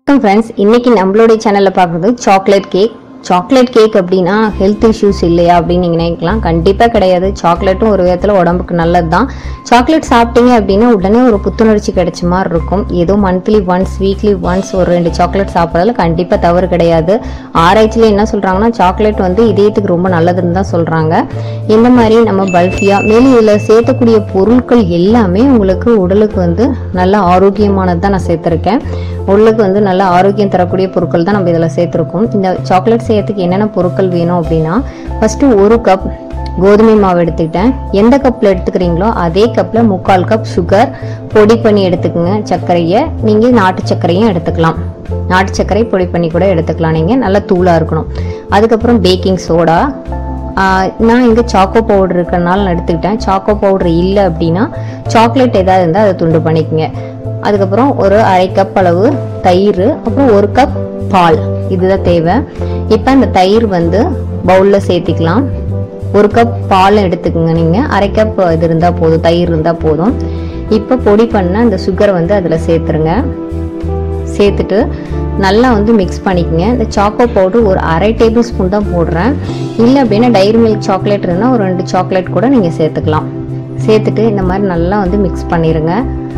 வணக்கம் ஃப்ரெண்ட்ஸ் இன்னைக்கு நம்மளுடைய சேனலில் பார்க்குறது சாக்லேட் கேக் சாக்லேட் கேக் அப்படின்னா ஹெல்த் இஷ்யூஸ் இல்லையா அப்படின்னு நீங்கள் நினைக்கலாம் கண்டிப்பாக கிடையாது சாக்லேட்டும் ஒரு விதத்தில் உடம்புக்கு நல்லது தான் சாக்லேட் சாப்பிட்டீங்க அப்படின்னா உடனே ஒரு புத்துணர்ச்சி கிடைச்ச மாதிரி இருக்கும் ஏதோ மந்த்லி ஒன்ஸ் வீக்லி ஒன்ஸ் ஒரு ரெண்டு சாக்லேட் சாப்பிட்றதுல கண்டிப்பாக தவறு கிடையாது ஆராய்ச்சியில் என்ன சொல்கிறாங்கன்னா சாக்லேட் வந்து இதயத்துக்கு ரொம்ப நல்லதுன்னு தான் சொல்கிறாங்க இந்த மாதிரி நம்ம பல்ஃபியாக மேலும் இதில் சேர்த்தக்கூடிய பொருட்கள் எல்லாமே உங்களுக்கு உடலுக்கு வந்து நல்ல ஆரோக்கியமானது தான் நான் சேர்த்துருக்கேன் உடலுக்கு வந்து நல்ல ஆரோக்கியம் தரக்கூடிய பொருட்கள் தான் நம்ம இதில் சேர்த்துருக்கோம் இந்த சாக்லேட் செய்யறதுக்கு என்னென்ன பொருட்கள் வேணும் அப்படின்னா ஃபஸ்ட்டு ஒரு கப் கோதுமை மாவு எடுத்துக்கிட்டேன் எந்த கப்பில் எடுத்துக்கிறீங்களோ அதே கப்பில் முக்கால் கப் சுகர் பொடி பண்ணி எடுத்துக்கோங்க சர்க்கரையை நீங்கள் நாட்டு சர்க்கரையும் எடுத்துக்கலாம் நாட்டு சர்க்கரை பொடி பண்ணி கூட எடுத்துக்கலாம் நீங்கள் நல்லா தூளாக இருக்கணும் அதுக்கப்புறம் பேக்கிங் சோடா ஆஹ் நான் இங்கே சாக்கோ பவுடர் இருக்கிறனால நான் எடுத்துக்கிட்டேன் சாக்கோ பவுடர் இல்லை அப்படின்னா சாக்லேட் ஏதாவது இருந்தால் அதை துண்டு பண்ணிக்கங்க அதுக்கப்புறம் ஒரு அரை கப் அளவு தயிர் அப்புறம் ஒரு கப் பால் இதுதான் தேவை இப்போ அந்த தயிர் வந்து பவுலில் சேர்த்திக்கலாம் ஒரு கப் பால் எடுத்துக்கோங்க நீங்கள் அரை கப் இது இருந்தால் போதும் தயிர் இருந்தால் போதும் இப்போ பொடி பண்ண அந்த சுகரை வந்து அதில் சேர்த்துருங்க சேர்த்துட்டு நல்லா வந்து மிக்ஸ் பண்ணிக்கங்க இந்த சாக்கோ பவுடர் ஒரு அரை டேபிள் ஸ்பூன் தான் போடுறேன் இல்லை அப்படின்னா டைரி மில்க் சாக்லேட் இருந்தால் ஒரு ரெண்டு சாக்லேட் கூட நீங்கள் சேர்த்துக்கலாம் சேர்த்துட்டு இந்த மாதிரி நல்லா வந்து மிக்ஸ் பண்ணிடுங்க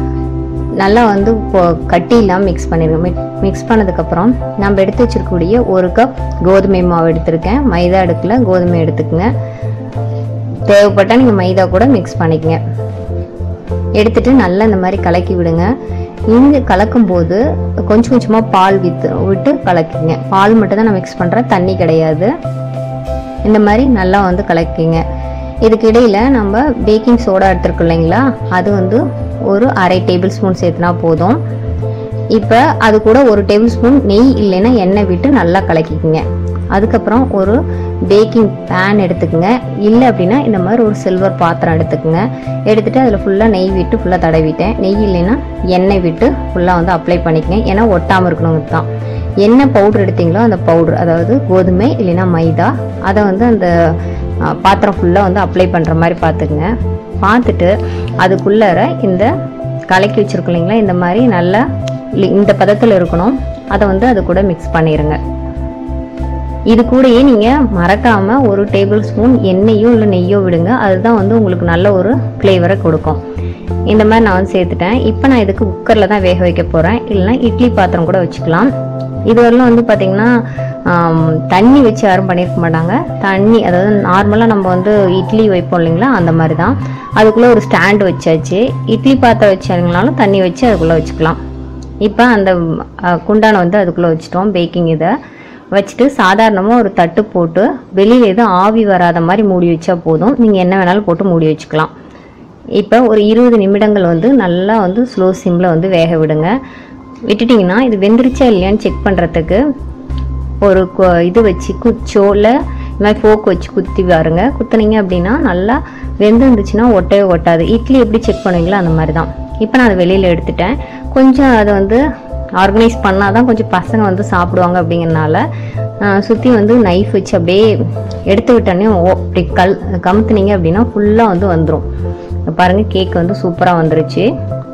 நல்லா வந்து இப்போ கட்டி இல்லாமல் மிக்ஸ் பண்ணிடுங்க மிக்ஸ் பண்ணதுக்கப்புறம் நம்ம எடுத்து வச்சிருக்கக்கூடிய ஒரு கப் கோதுமை மாவு எடுத்திருக்கேன் மைதா எடுக்கல கோதுமை எடுத்துக்கங்க தேவைப்பட்டால் நீங்கள் மைதா கூட மிக்ஸ் பண்ணிக்கங்க எடுத்துட்டு நல்லா இந்த மாதிரி கலக்கி விடுங்க இங்கே கலக்கும் போது கொஞ்சம் கொஞ்சமாக பால் வித்து விட்டு கலக்கிங்க பால் மட்டும் தான் நான் மிக்ஸ் பண்ணுறேன் தண்ணி கிடையாது இந்த மாதிரி நல்லா வந்து கலக்கிங்க இதுக்கு இடையில நம்ம பேக்கிங் சோடா எடுத்துருக்கோம் இல்லைங்களா அது வந்து ஒரு அரை டேபிள் ஸ்பூன் சேர்த்துனா போதும் இப்போ அது கூட ஒரு டேபிள் ஸ்பூன் நெய் இல்லைன்னா எண்ணெய் விட்டு நல்லா கலக்கிக்குங்க அதுக்கப்புறம் ஒரு பேக்கிங் பேன் எடுத்துக்கோங்க இல்லை அப்படின்னா இந்த மாதிரி ஒரு சில்வர் பாத்திரம் எடுத்துக்கோங்க எடுத்துட்டு அதில் ஃபுல்லாக நெய் விட்டு ஃபுல்லாக தடவிட்டேன் நெய் இல்லைன்னா எண்ணெய் விட்டு ஃபுல்லாக வந்து அப்ளை பண்ணிக்கங்க ஏன்னா ஒட்டாமல் இருக்கணுங்கிறது தான் என்ன பவுடர் எடுத்தீங்களோ அந்த பவுடர் அதாவது கோதுமை இல்லைன்னா மைதா அதை வந்து அந்த ஆ, பாத்திரம் ஃபுல்லாக வந்து அப்ளை பண்ணுற மாதிரி பார்த்துக்குங்க பார்த்துட்டு அதுக்குள்ளார இந்த கலக்கி வச்சிருக்கோம் இல்லைங்களா இந்த மாதிரி நல்லா லி- இந்த பதத்தில் இருக்கணும் அதை வந்து அது கூட மிக்ஸ் பண்ணிடுங்க இது கூடயே நீங்கள் மறக்காமல் ஒரு டேபிள் ஸ்பூன் எண்ணெயோ இல்லை நெய்யோ விடுங்க அதுதான் வந்து உங்களுக்கு நல்ல ஒரு ஃப்ளேவரை கொடுக்கும் இந்த மாதிரி நான் வந்து சேர்த்துட்டேன் இப்போ நான் இதுக்கு குக்கரில் தான் வேக வைக்க போகிறேன் இல்லைன்னா இட்லி பாத்திரம் கூட வச்சுக்கலாம் இது வரலாம் வந்து பார்த்திங்கன்னா ஆம், தண்ணி வச்சு யாரும் பண்ணியிருக்க மாட்டாங்க தண்ணி அதாவது நார்மலாக நம்ம வந்து இட்லி வைப்போம் இல்லைங்களா அந்த மாதிரி தான் அதுக்குள்ளே ஒரு ஸ்டாண்டு வச்சாச்சு இட்லி பாத்திரம் வச்சாங்கனாலும் தண்ணி வச்சு அதுக்குள்ளே வச்சுக்கலாம் இப்போ அந்த அஹ், குண்டானை வந்து அதுக்குள்ளே வச்சுட்டோம் பேக்கிங் இதை வச்சுட்டு சாதாரணமாக ஒரு தட்டு போட்டு வெளியில் எதுவும் ஆவி வராத மாதிரி மூடி வச்சா போதும் நீங்கள் என்ன வேணாலும் போட்டு மூடி வச்சுக்கலாம் இப்போ ஒரு இருபது நிமிடங்கள் வந்து நல்லா வந்து ஸ்லோ சிம்மில் வந்து வேக விடுங்க விட்டுட்டிங்கன்னா இது வெந்துருச்சா இல்லையான்னு செக் பண்ணுறதுக்கு ஒரு கு- இது வச்சு குச்சோ இல்லை இந்த மாதிரி ஃபோக் வச்சு குத்தி பாருங்க குத்துனீங்க அப்படின்னா நல்லா வெந்து இருந்துச்சுன்னா ஒட்டவே ஒட்டாது இட்லி எப்படி செக் பண்ணுவீங்களோ அந்த மாதிரி தான் இப்போ நான் அதை வெளியில் எடுத்துட்டேன் கொஞ்சம் அதை வந்து ஆர்கனைஸ் பண்ணால் தான் கொஞ்சம் பசங்க வந்து சாப்பிடுவாங்க அப்படிங்கிறனால சுற்றி வந்து நைஃப் வச்சு அப்படியே எடுத்து விட்டோன்னே ஓ அப்படி கல் கமுத்துனீங்க அப்படின்னா ஃபுல்லாக வந்து வந்துடும் பாருங்கள் கேக் வந்து சூப்பராக வந்துருச்சு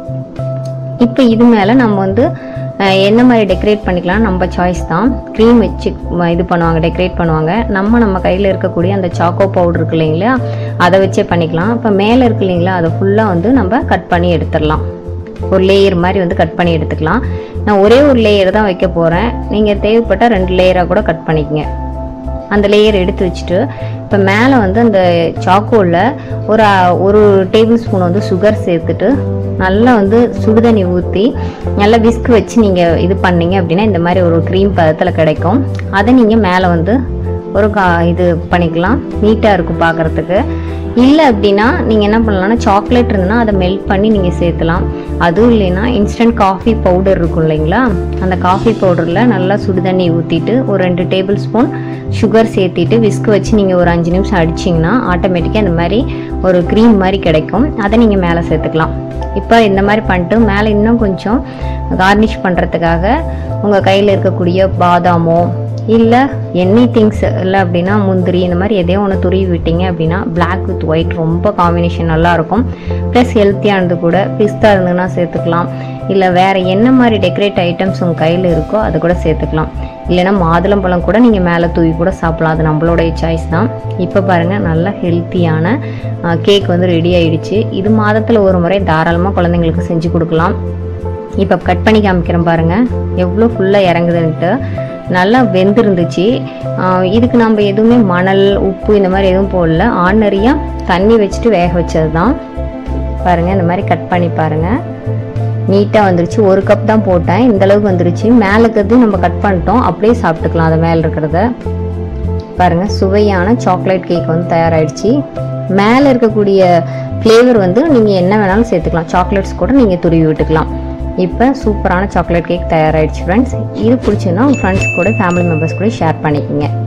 இப்போ இது மேலே நம்ம வந்து அஹ், என்ன மாதிரி டெக்கரேட் பண்ணிக்கலாம் நம்ம சாய்ஸ் தான் க்ரீம் வச்சு ம, இது பண்ணுவாங்க டெக்கரேட் பண்ணுவாங்க நம்ம நம்ம கையில் இருக்கக்கூடிய அந்த சாக்கோ பவுடர் இருக்கு இல்லைங்களா அதை வச்சே பண்ணிக்கலாம் இப்போ மேலே இருக்கு இல்லைங்களா அதை ஃபுல்லாக வந்து நம்ம கட் பண்ணி எடுத்துடலாம் ஒரு லேயர் மாதிரி வந்து கட் பண்ணி எடுத்துக்கலாம் நான் ஒரே ஒரு லேயர் தான் வைக்க போகிறேன் நீங்கள் தேவைப்பட்டால் ரெண்டு லேயராக கூட கட் பண்ணிக்கங்க அந்த லேயர் எடுத்து வச்சுட்டு இப்போ மேலே வந்து அந்த சாக்கோவில் ஒரு அ- ஒரு டேபிள் ஸ்பூன் வந்து சுகர் சேர்த்துட்டு நல்லா வந்து சுடுதண்ணி ஊற்றி நல்லா விஸ்க் வச்சு நீங்கள் இது பண்ணீங்க அப்படின்னா இந்த மாதிரி ஒரு க்ரீம் பதத்தில் கிடைக்கும் அதை நீங்கள் மேலே வந்து ஒரு கா இது பண்ணிக்கலாம் நீட்டாக இருக்கும் பார்க்குறதுக்கு இல்லை அப்படின்னா நீங்கள் என்ன பண்ணலாம்னா சாக்லேட் இருந்ததுன்னா அதை மெல்ட் பண்ணி நீங்கள் சேர்த்துலாம் அதுவும் இல்லைன்னா இன்ஸ்டன்ட் காஃபி பவுடர் இருக்கும் இல்லைங்களா அந்த காஃபி பவுடரில் நல்லா சுடுதண்ணி ஊற்றிட்டு ஒரு ரெண்டு டேபிள் ஸ்பூன் சுகர் சேர்த்திட்டு விஸ்க் வச்சு நீங்கள் ஒரு அஞ்சு நிமிஷம் அடிச்சிங்கன்னா ஆட்டோமேட்டிக்காக இந்த மாதிரி ஒரு க்ரீம் மாதிரி கிடைக்கும் அதை நீங்கள் மேலே சேர்த்துக்கலாம் இப்போ இந்த மாதிரி பண்ணிட்டு மேலே இன்னும் கொஞ்சம் கார்னிஷ் பண்ணுறதுக்காக உங்கள் கையில் இருக்கக்கூடிய பாதாமோ இல்லை எனி திங்ஸ் இல்லை அப்படின்னா முந்திரி இந்த மாதிரி எதையோ ஒன்று துருவி விட்டீங்க அப்படின்னா Black வித் ஒயிட் ரொம்ப காம்பினேஷன் நல்லாயிருக்கும் ப்ளஸ் ஹெல்த்தியானது கூட பிஸ்தா இருந்ததுன்னா சேர்த்துக்கலாம் இல்லை வேறு என்ன மாதிரி டெக்கரேட் ஐட்டம்ஸ் உங்கள் கையில் இருக்கோ அது கூட சேர்த்துக்கலாம் இல்லைன்னா மாதுளம்பழம் கூட நீங்கள் மேலே தூவி கூட சாப்பிடலாம் அது நம்மளுடைய சாய்ஸ் தான் இப்போ பாருங்கள் நல்ல ஹெல்த்தியான கேக் வந்து ரெடி ஆயிடுச்சு இது மாதத்தில் ஒரு முறை தாராளமாக குழந்தைங்களுக்கு செஞ்சு கொடுக்கலாம் இப்போ கட் பண்ணி காமிக்கிறேன் பாருங்கள் எவ்வளோ ஃபுல்லாக இறங்குதுன்ட்டு நல்லா வெந்திருந்துச்சு ஆஹ் இதுக்கு நம்ம எதுவுமே மணல் உப்பு இந்த மாதிரி எதுவும் போடல ஆர்டினரியாக தண்ணி வச்சுட்டு வேக வச்சது தான் பாருங்கள் இந்த மாதிரி கட் பண்ணி பாருங்கள் நீட்டாக வந்துருச்சு ஒரு கப் தான் போட்டேன் இந்த அளவுக்கு வந்துருச்சு மேலே இருக்கிறது நம்ம கட் பண்ணிட்டோம் அப்படியே சாப்பிட்டுக்கலாம் அது மேலே இருக்கிறத பாருங்க சுவையான சாக்லேட் கேக் வந்து தயாராகிடுச்சு மேலே இருக்கக்கூடிய ஃப்ளேவர் வந்து நீங்கள் என்ன வேணாலும் சேர்த்துக்கலாம் சாக்லேட்ஸ் கூட நீங்கள் துருவி விட்டுக்கலாம் இப்போ சூப்பரான சாக்லேட் கேக் தயாராகிடுச்சு ஃப்ரெண்ட்ஸ் இது பிடிச்சதுன்னா உங்கள் ஃப்ரெண்ட்ஸ் கூட ஃபேமிலி மெம்பர்ஸ் கூட ஷேர் பண்ணிக்கோங்க